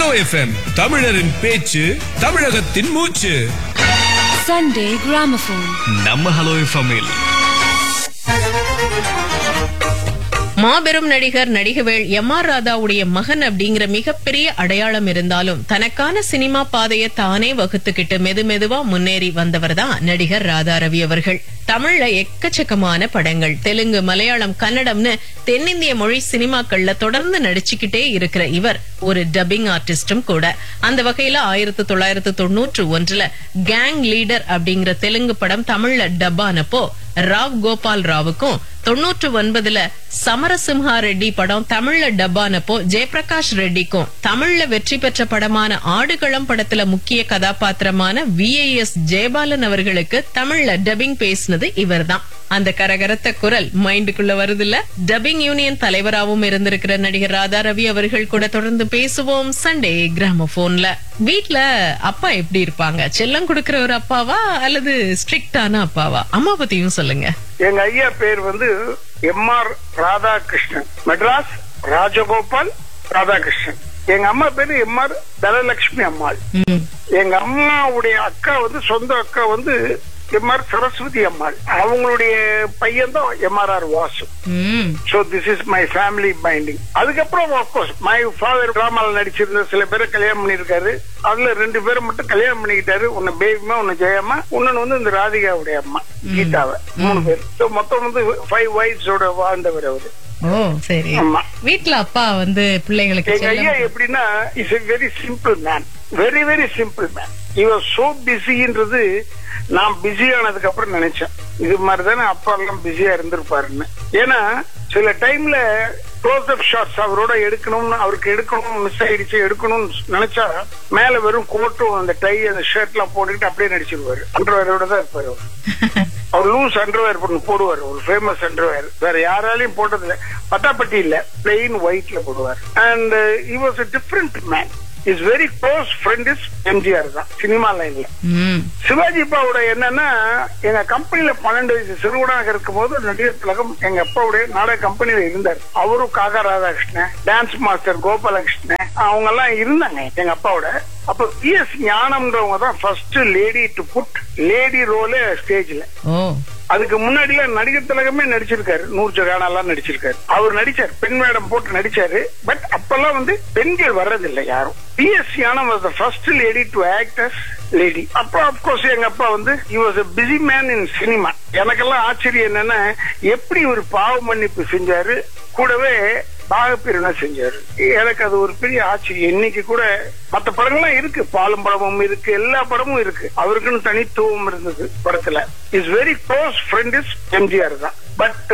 Hello FM தமிழரின் பேச்சு தமிழகத்தின் மூச்சு Sunday Gramophone. நம்ம ஹலோ எஃப்எம்மில் மாபெரும் நடிகர் நடிகவேள் எம் ஆர் ராதாவுடைய மகன் அப்படிங்கிற மிகப்பெரிய அடையாளம் இருந்தாலும் தனக்கான சினிமா பாதையை தானே வகுத்துக்கிட்டு மெது மெதுவா முன்னேறி வந்தவர் தான் நடிகர் ராதா ரவி அவர்கள் தமிழ்ல எக்கச்சக்கமான படங்கள் தெலுங்கு மலையாளம் கன்னடம்னு தென்னிந்திய மொழி சினிமாக்கள்ல தொடர்ந்து நடிச்சுக்கிட்டே இருக்கிற இவர் ஒரு டப்பிங் ஆர்டிஸ்டும் கூட அந்த வகையில ஆயிரத்தி தொள்ளாயிரத்து தொண்ணூற்று ஒன்றுல கேங் லீடர் அப்படிங்கிற தெலுங்கு படம் தமிழ்ல டப்பானப்போ ராவ் கோபால் ராவுக்கும் தொண்ணூற்று ஒன்பதுல சமரசிம்ஹா ரெட்டி படம் தமிழ்ல டப்பானப்போ ஜெயபிரகாஷ் ரெட்டிக்கும் தமிழ்ல வெற்றி பெற்ற படமான ஆடுகளம் படத்துல முக்கிய கதாபாத்திரமான விஐஎஸ் ஜெயபாலன் அவர்களுக்கு தமிழ்ல டப்பிங் பேசினது இவர்தான் அந்த கரகரத்த குரல் மைண்டுக்குள்ள வருதுல்ல டப்பிங் யூனியன் தலைவராகவும் இருந்திருக்கிற நடிகர் ராதா ரவி அவர்கள் கூட தொடர்ந்து பேசுவோம் சண்டே கிராமபோன்ல வீட்ல அப்பா எப்படி இருப்பாங்க செல்லம் கொடுக்கிற ஒரு அப்பாவா அல்லது ஸ்ட்ரிக்டான அப்பாவா அம்மா பத்தியும் சொல்லுங்க எங்க ஐயா பேர் வந்து எம் ஆர் ராதாகிருஷ்ணன் மெட்ராஸ் ராஜகோபால் ராதாகிருஷ்ணன் எங்க அம்மா பேரு எம் ஆர் தனலட்சுமி அம்மாள் எங்க அம்மாவுடைய அக்கா வந்து சொந்த அக்கா வந்து எம் ஆர் சரஸ்வதி அம்மாள் அவங்களுடைய பையன் தான் M R R Vasu hmm so this is my family binding அதுக்கப்புறம் ஆஃப்கோர்ஸ் மை ஃபாதர் டிராமால நடிச்சிருந்த சில பேரை கல்யாணம் பண்ணிருக்காரு அதுல ரெண்டு பேரை மட்டும் கல்யாணம் பண்ணிக்கிட்டாரு ஒன்னு பேபிமா ஒன்னு ஜெயம்மா இன்னொன்னு வந்து இந்த ராதிகாவுடைய அம்மா கீதாவை மூணு பேர் சோ மொத்தம் வந்து ஃபைவ் ஒய்ஃப்ஸோட வாழ்ந்தவர் அவரு ஓ சரி ஆமா வீட்ல அப்பா வந்து பிள்ளைங்களுக்கு எங்க ஐயா செல்லம் எப்படின்னா is a very simple man very very simple man இவர் சோ பிஸின்றது நான் பிஸி ஆனதுக்கு அப்புறம் நினைச்சேன் இது மாதிரி தானே அப்பா எல்லாம் பிஸியா இருந்திருப்பாருன்னு ஏன்னா சில டைம்ல க்ளோஸ் அப் ஷாட்ஸ் அவரோட எடுக்கணும்னு அவருக்கு எடுக்கணும் மிஸ் ஆயிடுச்சு எடுக்கணும்னு நினைச்சா மேல வெறும் கோட்டும் அந்த டை அந்த ஷர்ட் எல்லாம் போட்டுக்கிட்டு அப்படியே நடிச்சிருவாரு அண்டர்வேரோட தான் இருப்பாரு அவர் அவர் லூஸ் அண்டர்வேர் பண்ணு போடுவார் ஒரு ஃபேமஸ் அண்டர்வேர் வேற யாராலையும் போட்டதில்ல பட்டாப்பட்டி இல்ல பிளெயின் ஒயிட்ல போடுவார் and he was a different man is very close friend is MGR தான் சினிமா லைன்ல ம் சிவாஜி அப்பாவோட என்னன்னா எங்க கம்பெனில பன்னெண்டு வயசு சிறுவனாக இருக்கும் போது நடிகர் திலகம் எங்க அப்பாவுடைய நாடக கம்பெனில இருந்தார் அவரும் காகா ராதாகிருஷ்ணன் டான்ஸ் மாஸ்டர் கோபாலகிருஷ்ணன் அவங்க எல்லாம் இருந்தாங்க எங்க அப்பாவோட அப்ப பி எஸ் ஞானம்ன்றவங்க தான் first lady to put lady ரோல ஸ்டேஜ்ல ஓ அதுக்கு முன்னாடியே நடிகர் திலகமே நடிச்சிருக்காரு நூறு ஜகானா எல்லாம் நடிச்சிருக்காரு அவர் நடிச்சார் பெண் வேடம் போட்டு நடிச்சாரு பட் அப்பெல்லாம் வந்து பெண்கள் வர்றதில்லை யாரும் P S Gnanam was the first lady to act as lady அப்போ அப்கோர்ஸ் எங்க அப்பா வந்து he was a busy man in cinema எனக்கெல்லாம் ஆச்சரியம் என்னன்னா எப்படி ஒரு பாவ மன்னிப்பு செஞ்சாரு கூடவே பாகப்பிரிவினை செஞ்சாரு எனக்கு அது ஒரு பெரிய ஆச்சரியம் இன்னைக்கு கூட மத்த படங்கள்லாம் இருக்கு பாலும் படமும் இருக்கு எல்லா படமும் இருக்கு அவருக்குன்னு தனித்துவம் இருந்தது படத்துல is very close friend is MGR தான் பட்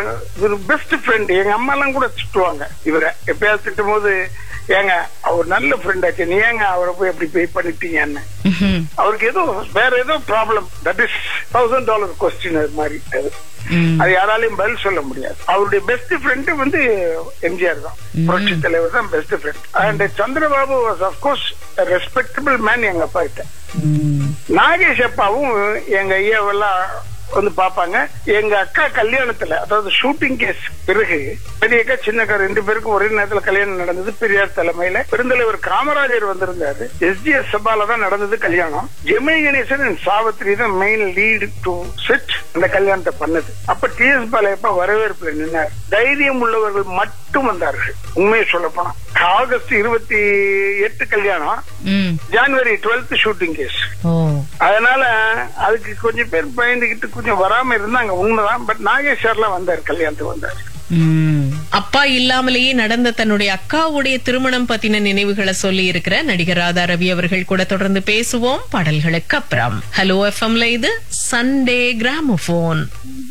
ஒரு பெஸ்ட் ஃப்ரெண்ட் எங்க அம்மா எல்லாம் கூட திட்டுவாங்க இவரை எப்பயாவது திட்டும் போது ஏங்க அவர் நல்ல ஃப்ரெண்ட் ஆச்சு நீ ஏங்க அவரை போய் எப்படி பே பண்ணிட்டீங்கன்னு ம்ஹும். அவருக்கு ஏதோ வேற ஏதோ problem that is thousand dollar question அது மாதிரி அது ம். அது யாராலையும் பதில் சொல்ல முடியாது அவருடைய பெஸ்ட் ஃப்ரெண்ட் வந்து எம்ஜிஆர் தான் புரட்சி தலைவர் தான் best friend and Chandrababu was of course respectable man எங்க அப்பா கிட்ட ம். நாகேஷ் அப்பாவும் எங்க ஐயாவெல்லாம் வந்து பாப்பாங்க எங்க அக்கா கல்யாணத்துல அதாவது ஷூட்டிங் கேஸ் பிறகு பெரிய அக்கா சின்ன அக்கா ரெண்டு பேருக்கும் ஒரே நேரத்துல கல்யாணம் நடந்தது பெரியார் தலைமையில பெருந்தலைவர் காமராஜர் வந்திருந்தாரு எஸ்டிஎஸ் சபால தான் நடந்தது கல்யாணம் ஜெமினி கணேசன் and சாவித்ரி தான் மெயின் லீடு டு செட் அந்த கல்யாணத்தை பண்ணது அப்ப டி எஸ் பாலையப்பா வரவேற்புல நின்னார் தைரியம் உள்ளவர்கள் மட்டும் வந்தார்கள் உண்மையை சொல்ல போனா ஆகஸ்ட் இருபத்தி எட்டு கல்யாணம் ம். ஜான்வரி டுவெல்த் ஷூட்டிங் கேஸ் ஓ அதனால அதுக்கு கொஞ்சம் பேர் பயந்துகிட்டு கொஞ்சம் வராம இருந்தாங்க உண்மைதான் பட் நாகேஸ்வர்லாம் வந்தார் கல்யாணத்துக்கு வந்தார் ம். அப்பா இல்லாமலேயே நடந்த தன்னுடைய அக்காவுடைய திருமணம் பத்தின நினைவுகளை சொல்லி இருக்கிற நடிகர் ராதா ரவி அவர்கள் கூட தொடர்ந்து பேசுவோம் பாடல்களுக்கு அப்புறம் ஹலோ எஃப்எம்ல இது சண்டே கிராமபோன்